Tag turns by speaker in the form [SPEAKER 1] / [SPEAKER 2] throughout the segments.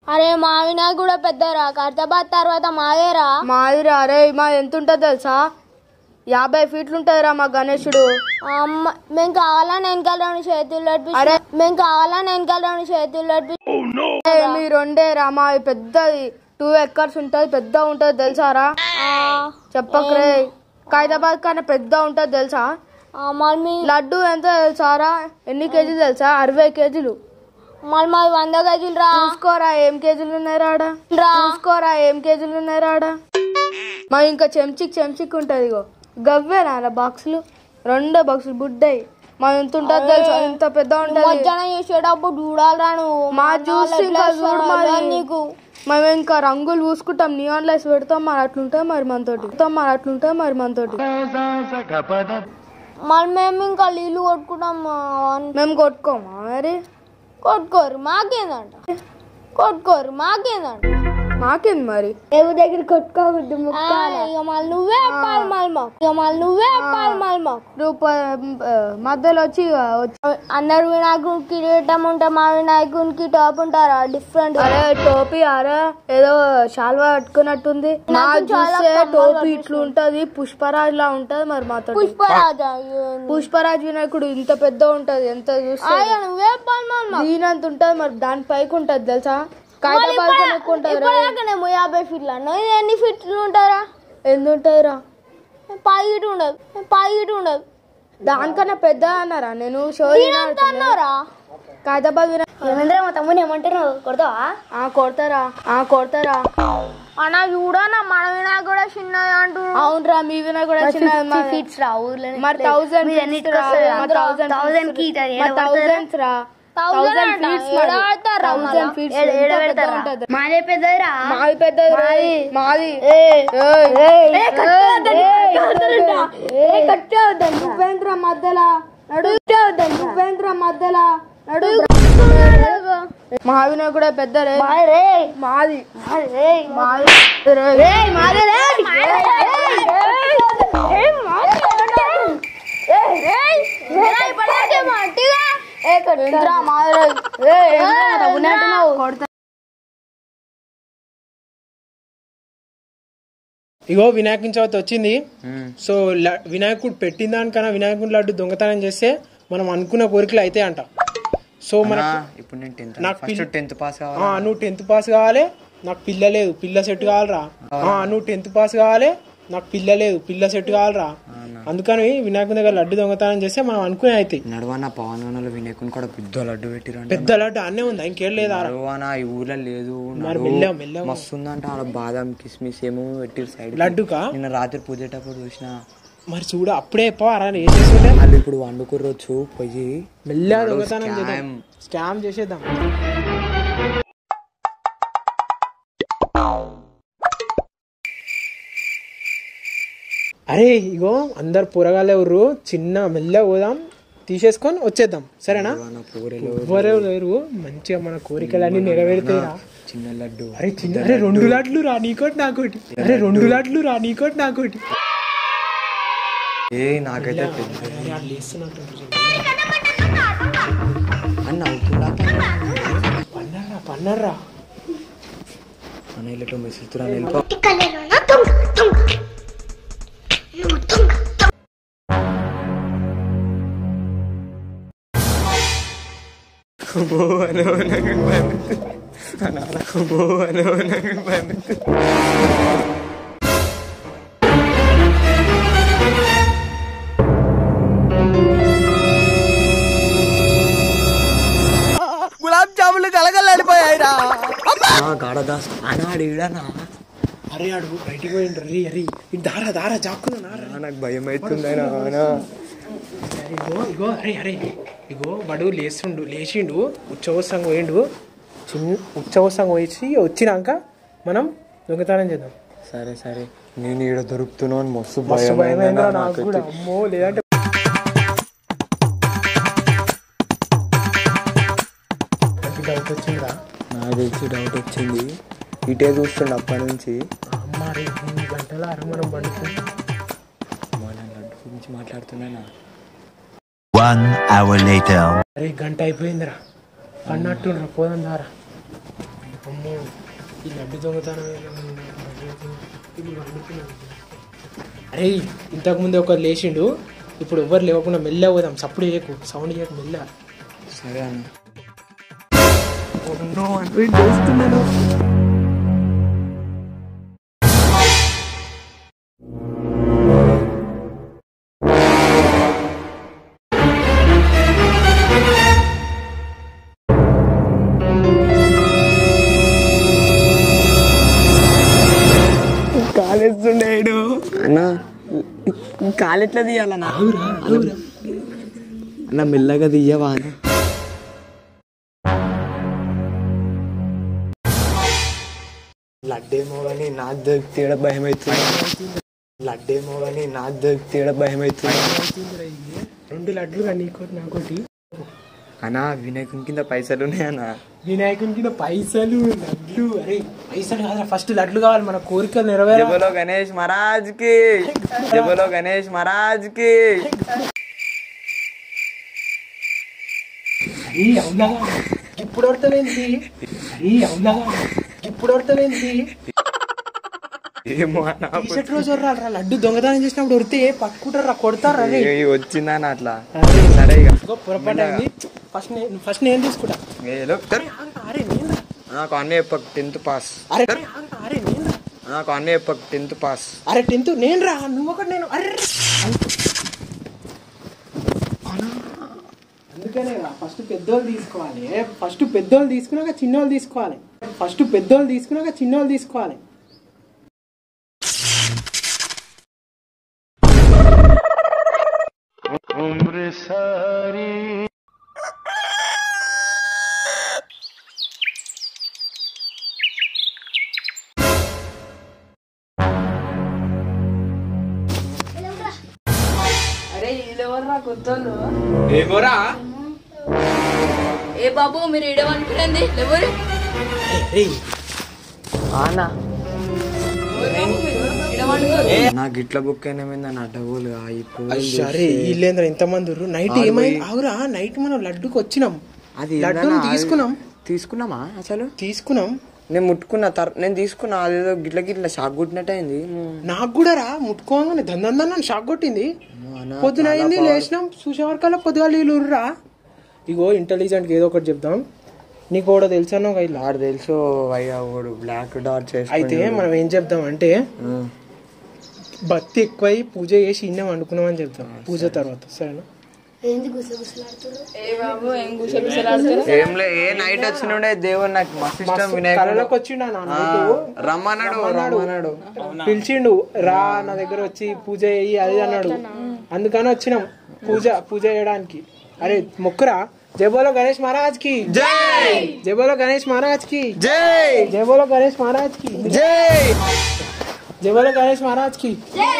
[SPEAKER 1] అరే మా వినాయకు కూడా పెద్దరా ఖైరతాబాద్ తర్వాత మాదేరా
[SPEAKER 2] మాదిరా అరే మా ఎంత ఉంటుందో తెలుసా యాభై ఫీట్లు ఉంటుందిరా మా గణేశుడు
[SPEAKER 1] అమ్మ మేము కావాలని వెనకాల రెండు చేతులు నడిపి
[SPEAKER 2] అరే.
[SPEAKER 1] మేము కావాలని వెనకాల రెండు చేతులు నడిపి
[SPEAKER 2] ఏ, మీ రెండే రా మా పెద్దది టూ ఎకర్స్ ఉంటుంది పెద్ద ఉంటుంది తెలుసారా
[SPEAKER 1] ఆ,
[SPEAKER 2] చెప్పకరే ఖైదాబాద్ కన్నా పెద్ద ఉంటుంది తెలుసా
[SPEAKER 1] ఆ, మళ్ళీ మీ
[SPEAKER 2] లడ్డు ఎంత తెలుసారా ఎన్ని కేజీలు తెలుసా అరవై కేజీలు
[SPEAKER 1] మళ్ళీ మాది వంద గజులు రా
[SPEAKER 2] చూసుకోరా ఏం కేజీలు ఉన్నాయి రాడా
[SPEAKER 1] రా
[SPEAKER 2] చూసుకోరా ఏం కేజీలు ఉన్నాయి రాడా మా ఇంకా చెంచిక్ చెంచిక్ ఉంటుంది ఇగో గవ్వేనా బాక్సులు రెండో బాక్సులు బుడ్డాయి మా ఎంత ఉంటుంది తెలుసా ఇంత పెద్ద ఉంటుంది
[SPEAKER 1] మధ్యాహ్నం చేసేటప్పుడు చూడాలిరా నువ్వు
[SPEAKER 2] మా
[SPEAKER 1] నాన్న
[SPEAKER 2] జ్యూస్
[SPEAKER 1] ఎట్లా
[SPEAKER 2] ఇంకా చూడు
[SPEAKER 1] ఇస్తాడో
[SPEAKER 2] మరి
[SPEAKER 1] నీకు
[SPEAKER 2] మేము ఇంకా రంగులు పూసుకుంటాం నియాన్ లైట్స్ పెడతాం మరి అట్లుంటాం మరి మనతోటి పెడతాం మరి అట్లుంటాం మరి మనతోటి
[SPEAKER 1] మళ్ళీ మేము ఇంకా నీళ్ళు కొట్టుకుంటాం ఆ, అన్-
[SPEAKER 2] మేము కొట్టుకోమా మరి
[SPEAKER 1] కొట్టుకోరు మాకేందంట కొట్టుకోరు మాకేందంట
[SPEAKER 2] మాకేంది మరి
[SPEAKER 1] ఏవి దగ్గర కొట్టుకోవద్దు ఇక మళ్ళీ నువ్వే అప్పాలి మళ్ళీ మాకు ఇక మళ్ళీ నువ్వే అప్పాలి మళ్ళీ మాకు
[SPEAKER 2] నువ్వు ప- ఆ, మధ్యలో వచ్చి ఇక వచ్చి
[SPEAKER 1] అందరు వినాయకునికి కిరీటం ఉంటే మా వినాయకునికి టాప్ ఉంటారా డిఫరెంట్
[SPEAKER 2] అరే టోపీ అరే ఏదో శాల్వా కట్టుకున్నట్టుంది నా
[SPEAKER 1] నాకు చాలా
[SPEAKER 2] చూస్తే
[SPEAKER 1] కమ్మగా
[SPEAKER 2] టోపీ ఇట్లు ఉంటది పుష్పరాజ్ లా ఉంటది మరి మాతో
[SPEAKER 1] పుష్పరాజా
[SPEAKER 2] పుష్పరాజ్ వినాయకుడు ఇంత పెద్ద ఉంటది ఎంత చూస్తే
[SPEAKER 1] అయ్యా నువ్వే అప్పాలి మళ్ళీ మాకు
[SPEAKER 2] దీనంత ఉంటది మరి దాని పైకి ఉంటది తెలుసా కాగితాబాద్ కొనుక్కుంటారు
[SPEAKER 1] ఇప్పటిదాకానేమో యాభై ఫీట్లు అన్నా ఇది ఎన్ని ఫీట్లు ఉంటారా
[SPEAKER 2] ఎన్ని ఉంటాయిరా
[SPEAKER 1] పాయిట్ ఉండదు పాయిట్ ఉండదు
[SPEAKER 2] దానికన్నా పెద్ద అన్నారా నేను షో
[SPEAKER 1] ఎంత అన్నారా
[SPEAKER 2] కాగితాబాద్ వినా
[SPEAKER 1] ఏమేంద్ర మా తమ్ముని ఏమంటున్నావు కొడతావా
[SPEAKER 2] ఆ కొడతారా ఆ కొడతారా
[SPEAKER 1] అన్న చూడనా మన వినాయకుడు కూడా చిన్నది అంటున్నాడు
[SPEAKER 2] అవునరా మీ వినా కూడా చిన్న
[SPEAKER 1] ఫీట్స్ రా ఊర్లో
[SPEAKER 2] మరి థౌసండ్ థౌసండ్ కి థౌసండ్స్ రా థౌసండ్ ఫీట్స్ థౌసండ్ ఫీట్స్
[SPEAKER 1] మాదే పెద్దదిరా
[SPEAKER 2] మాది పెద్దది రా. మాది నువ్వేంద్ర మధ్యలా నడు నువ్వేంద్ర మధ్యలా నడు మహావినాయకుడు కూడా పెద్ద రే మాది మాది రే. ఏంద్రా మాది రే. రే, ఏంద్రా మా తమ్ముడిని అంటున్నావు? కొడతా.
[SPEAKER 3] ఇగో వినాయకుని చవితి వచ్చింది సో ల- వినాయకుడు పెట్టిన దానికన్నా వినాయకుడి లడ్డు దొంగతనం చేస్తే మనం అనుకున్న కోరికలు అయితే అంట సో మన
[SPEAKER 4] ఇప్పుడు నేను టెన్త్
[SPEAKER 3] నాకు
[SPEAKER 4] ఫస్ట్
[SPEAKER 3] పిల్ల-
[SPEAKER 4] టెన్త్ పాస్
[SPEAKER 3] ఆ,
[SPEAKER 4] కావాలి
[SPEAKER 3] నువ్వు టెన్త్ పాస్ కావాలి నాకు పిల్ల లేదు పిల్ల సెట్ కావాలరా ఆ, నువ్వు టెన్త్ పాస్ కావాలి నాకు పిల్ల లేదు పిల్ల సెట్ కావాలరా అందుకని వినాయకుని దగ్గర లడ్డు దొంగతనం చేస్తే మనం అనుకునే అయితే
[SPEAKER 4] నడవన పవన్ వనలు వినాయకుని కూడా పెద్ద లడ్డు పెట్టిరంట
[SPEAKER 3] పెద్ద లడ్డు అన్నే ఉందా ఇంకేం లేదా
[SPEAKER 4] నడవన ఈ ఊర్లో లేదు
[SPEAKER 3] మరి
[SPEAKER 4] నడువు.
[SPEAKER 3] మెల్లగా మెల్లగా
[SPEAKER 4] మస్తు ఉందంట ఆడ బాదం కిస్మిస్ ఏమో పెట్టిరు సైడ్
[SPEAKER 3] లడ్డుకా
[SPEAKER 4] నిన్న రాత్రి పూజేటప్పుడు చూసిన
[SPEAKER 3] మరి చూడు అప్పుడే పోరా ఏం చేస్తుంటే
[SPEAKER 4] వాళ్ళు ఇప్పుడు వండుకుర్రొచ్చు పోయి
[SPEAKER 3] మెల్లగా
[SPEAKER 4] నడు
[SPEAKER 3] దొంగతనం చేద్దాం
[SPEAKER 4] scam.
[SPEAKER 3] స్కామ్ చేసేద్దాం అరే ఇగో అందరు పూరగాలే ఎవరు చిన్న మెల్లగా పోదాం తీసేసుకొని వచ్చేద్దాం సరేనా
[SPEAKER 4] నడవన పూరెలు
[SPEAKER 3] ఎవరు లేరు మంచిగా మన కోరికలన్నీ నెరవేరుతాయిరా
[SPEAKER 4] చిన్న లడ్డు
[SPEAKER 3] అరే చిన్న అరే రెండు లాట్లు రా నీకోటి నాకోటి అరే రెండు లాట్లు రా నీకోటి నాకోటి
[SPEAKER 4] ఏ నాకైతే పెద్ద
[SPEAKER 3] అరే వాళ్ళు వేస్తున్నట్టు
[SPEAKER 4] అని నవ్వుతున్నా
[SPEAKER 3] పన్నర్రా పన్నర్రా
[SPEAKER 4] మన ఇల్లు మెసులుతున్నా వెళ్ళిపో గులాబ్ జాములు కలగలాడిపోయాయిరా గాఢదాస్ అనాడు ఈడనా
[SPEAKER 3] అరే అడుగు బయటికి పోయిండు రీ అరే ఈ దారా దారా జాక్కున్నా నారా
[SPEAKER 4] నాకు భయం అవుతుందైనా
[SPEAKER 3] ఇగో ఇగో అరే అరే ఇగో వాడు లేచిండు లేచిండు ఉత్సవసం పోయిండు చిన్న ఉత్సవసం పోయి వచ్చినాక మనం దొంగతనం చేద్దాం
[SPEAKER 4] సరే సరే నేను ఈడ దొరుకుతున్నావు అని మస్తు
[SPEAKER 3] మస్తు
[SPEAKER 4] భయం
[SPEAKER 3] భయమైందా నాకు కూడా అమ్మో లేదంటే డౌట్ వచ్చిందా
[SPEAKER 4] నాకు తెలిసి డౌట్ వచ్చింది ఇటే చూస్తుండే అప్పటి నుంచి
[SPEAKER 3] అమ్మ రే మూడు గంటల అర మనం పండుకుంటాం
[SPEAKER 4] మన లడ్డు గురించి మాట్లాడుతున్నానా
[SPEAKER 5] One hour later.
[SPEAKER 3] అరే గంట అయిపోయిందిరా అన్నట్టుండ్రా పోదాం దారా అమ్మో ఈ లడ్డు దొంగతనం ఇప్పుడు వండుకున్నాను. అరే ఇంతకుముందు ఒక లేచిండు ఇప్పుడు ఎవ్వరు లేవకుండా మెల్ల పోదాం సప్పుడు చేయకు సౌండ్ చేయకు మెల్ల
[SPEAKER 4] సరే అన్న కాలేస్తుండేడు అన్న కాలు ఎట్లా తీయాలన్నా అన్న మెల్లగా తీయవా అన్న లడ్డేమో కానీ నాకు దొరికి తీయడం భయం అవుతుంది లడ్డేమో కానీ నాకు దొరికి తీయడం భయం అవుతుంది
[SPEAKER 3] రెండు లడ్లు నీకోటి నాకోటి
[SPEAKER 4] అన్నా వినాయకుని కింద పైసలు ఉన్నాయన్నా
[SPEAKER 3] వినాయకుని కింద పైసలు లడ్లు అరే పైసలు కాదు ఫస్ట్ లడ్లు కావాలి మన కోరిక నెరవేర
[SPEAKER 4] జబలో గణేష్ మహారాజ్ కి జబలో గణేష్ మహారాజ్ కి
[SPEAKER 3] అరే అవులాగా ఇప్పుడు పడతలేంది అరే అవులాగా ఇప్పుడు పడతలేంది
[SPEAKER 4] ఏమో అన్న
[SPEAKER 3] టీషర్ట్ రోజు రా లడ్డు దొంగతనం చేసినప్పుడు ఉడితే పట్టుకుంటారా కొడతారా రే
[SPEAKER 4] ఏ వచ్చిందన్న అట్లా సరే ఇక
[SPEAKER 3] ఇదిగో పొరపాటు అయింది ఫస్ట్ నేను ఫస్ట్ నేను తీసుకుంటా
[SPEAKER 4] ఏలో తర్.
[SPEAKER 3] అరే నేను రా.
[SPEAKER 4] నాకు అన్నీ చెప్పకు టెన్త్ పాస్
[SPEAKER 3] అరే అరే నేను రా.
[SPEAKER 4] నాకు అన్నీ చెప్పకు టెన్త్ పాస్
[SPEAKER 3] అరే టెన్త్ నేను రా నువ్వు ఒకటి నేను అరే అందుకనే రా ఫస్ట్ పెద్దోళ్ళు తీసుకోవాలి ఫస్ట్ పెద్దోళ్ళు తీసుకున్నాక చిన్నోళ్ళు తీసుకోవాలి ఫస్ట్ పెద్దోళ్ళు తీసుకున్నాక చిన్నోళ్ళు తీసుకోవాలి
[SPEAKER 2] అరే వీళ్ళెవరు రా కొత్తోళ్ళు
[SPEAKER 3] ఏమోరా
[SPEAKER 2] ఏ బాబు మీరు ఇడవనుకునేది ఎవరు
[SPEAKER 4] అన్నా
[SPEAKER 2] ఇడవనుకోరు
[SPEAKER 4] నాకు ఇట్లా బుక్ అయిన మీద నా డబ్బులుగా ఇప్పుడు
[SPEAKER 3] సరే వీళ్ళేంద్ర ఇంతమంది ఉర్రు నైట్ ఏమైంది అవురా నైట్ మనం లడ్డుకి వచ్చినాం
[SPEAKER 4] అది
[SPEAKER 3] లడ్డూని
[SPEAKER 4] ఏందన్నా?
[SPEAKER 3] తీసుకున్నాం
[SPEAKER 4] తీసుకున్నామా అసలు
[SPEAKER 3] తీసుకున్నాం
[SPEAKER 4] నేను ముట్టుకున్నా తర్ నేను తీసుకున్నా అదేదో గిట్ల గిట్ల షాక్ కొట్టినట్టు అయింది
[SPEAKER 3] నాకు కూడా రా ముట్టుకోగానే దందందన్న షాక్ కొట్టింది
[SPEAKER 4] అన్నా,
[SPEAKER 3] పొద్దున అయింది లేచినాం చూసేవారికల్లా పొద్దుగా వీళ్ళు రా ఇగో ఇంటెలిజెంట్ ఏదో ఒకటి చెప్దాం నీకు కూడా తెలుసాను ఒక ఇలా
[SPEAKER 4] వాడు తెలుసు అయ్యా వాడు బ్లాక్ డాట్ చేసి
[SPEAKER 3] అయితే మనం ఏం చెప్దాం అంటే భక్తి ఎక్కువై పూజ చేసి ఇన్నే వండుకున్నాం అని చెప్తాం పూజ తర్వాత సరేనా
[SPEAKER 2] ఏ బాబు ఏం గుసగుసలాడుతారు
[SPEAKER 4] ఏం లే ఏ నైట్ వచ్చినుండే దేవుడు నాకు మస్తు ఇష్టం వినాయకుడు
[SPEAKER 3] కళలోకి వచ్చిండా నా
[SPEAKER 4] ఆ,
[SPEAKER 3] నైట్
[SPEAKER 4] రమ్మన్నాడు రమ్మన్నాడు
[SPEAKER 3] పిలిచిండు రా నా దగ్గర వచ్చి పూజ చెయ్యి అది అన్నాడు అందుకని వచ్చినాం పూజ పూజ చేయడానికి అరే మొక్కురా జయబోలో గణేష్ మహారాజ్ కి
[SPEAKER 4] జై
[SPEAKER 3] జయబోలో గణేష్ మహారాజ్ కి
[SPEAKER 4] జై
[SPEAKER 3] జయబోలో గణేష్ మహారాజ్ కి
[SPEAKER 4] జై
[SPEAKER 3] జయబోలో గణేష్ మహారాజ్ కి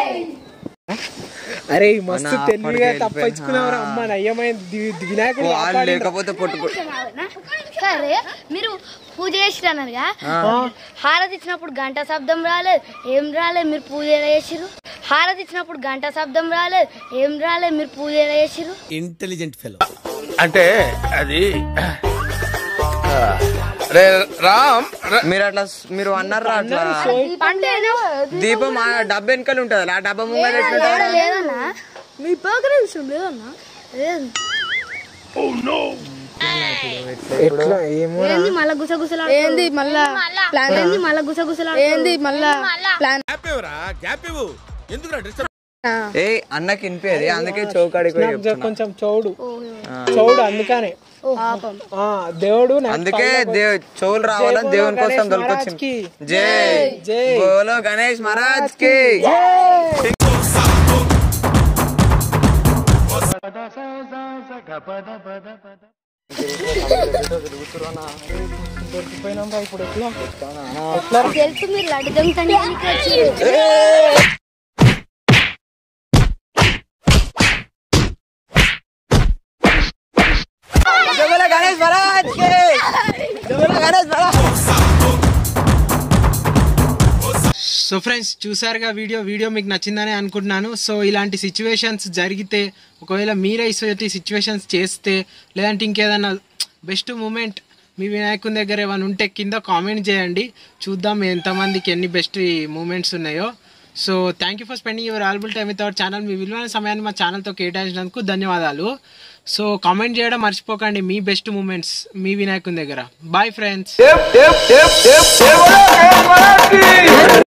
[SPEAKER 3] అరే మస్తు
[SPEAKER 4] అన్న,
[SPEAKER 3] తెలివిగా
[SPEAKER 4] అప్పటికే
[SPEAKER 3] తప్పించుకున్నావురా అమ్మ నయ్యమైన ది- ది- వినాయకుడు
[SPEAKER 4] వాళ్ళు
[SPEAKER 3] కాపాడిండు.
[SPEAKER 4] లేకపోతే పట్టుకో
[SPEAKER 1] సరే మీరు పూజ చేసిరన్నారుగా హారతి ఇచ్చినప్పుడు గంట శబ్దం రాలేదు ఏం రాలేదు మీరు పూజ ఎలా చేసిరు హారతి ఇచ్చినప్పుడు గంట శబ్దం రాలేదు ఏం రాలేదు మీరు పూజ ఎలా చేసిరు
[SPEAKER 5] ఇంటెలిజెంట్ ఫెలో
[SPEAKER 6] అంటే అది ఆ, రే రామ్ ర-
[SPEAKER 4] మీరు అట్లా మీరు అన్నారా అట్లా దీపం ఆ డబ్బా వెనకాల ఉంటుంది ఆ డబ్బా ముంగట ఎట్లుంటది?
[SPEAKER 1] లేదన్నా మీ పక్కన లేదన్నా లేదు
[SPEAKER 3] ఎట్లా ఏమో
[SPEAKER 1] ఏంది మళ్ళా గుసగుసలాడు
[SPEAKER 2] ఏంది మళ్ళా ప్లాన్
[SPEAKER 1] ఏంది మళ్ళా గుసగుసలాడు
[SPEAKER 2] ఏంది మళ్ళా ప్లాన్
[SPEAKER 6] గ్యాప్ ఇవ్వరా గ్యాప్ ఇవ్వు ఎందుకు డిస్టర్బ్
[SPEAKER 4] ఏ అన్నకి వినిపించేది అందుకే చౌకాడికి పోయి
[SPEAKER 3] నాకు జర
[SPEAKER 4] చెప్తున్నా.
[SPEAKER 3] కొంచెం చౌడు చౌడు అందుకనే ఆ, దేవుడు నాకు
[SPEAKER 4] అందుకే
[SPEAKER 3] కళ్ళకు-
[SPEAKER 4] దేవ్ చెవులు రావాలని
[SPEAKER 3] జై
[SPEAKER 4] దేవుని
[SPEAKER 3] బోలో
[SPEAKER 4] కోసం
[SPEAKER 3] గణేష్
[SPEAKER 4] దొరికొచ్చింది
[SPEAKER 3] మహారాజ్కి.
[SPEAKER 4] జై
[SPEAKER 3] జై.
[SPEAKER 4] బోలో గణేష్ మహారాజ్ కి
[SPEAKER 3] దొరికిపోయినాం రా ఇప్పుడు ఎట్లా
[SPEAKER 1] తెలుసు మీరు లడ్డు దొంగతనానికి వచ్చి
[SPEAKER 4] జై బోలో గణేష్ మహారాజ్ కి జై బోలో గణేష్ మహారాజ్
[SPEAKER 3] సో ఫ్రెండ్స్ చూసారుగా వీడియో వీడియో మీకు నచ్చిందని అనుకుంటున్నాను సో ఇలాంటి సిచ్యువేషన్స్ జరిగితే ఒకవేళ మీరే ఇటువంటి సిచ్యువేషన్స్ చేస్తే లేదంటే ఇంకేదైనా బెస్ట్ మూమెంట్ మీ వినాయకుని దగ్గర ఏమైనా ఉంటే కింద కామెంట్ చేయండి చూద్దాం ఎంతమందికి ఎన్ని బెస్ట్ మూమెంట్స్ ఉన్నాయో so thank you for spending your valuable time with our channel మీ విలువైన సమయాన్ని మా ఛానల్తో కేటాయించినందుకు ధన్యవాదాలు సో కామెంట్ చేయడం మర్చిపోకండి మీ బెస్ట్ మూమెంట్స్ మీ వినాయకుని దగ్గర బాయ్ ఫ్రెండ్స్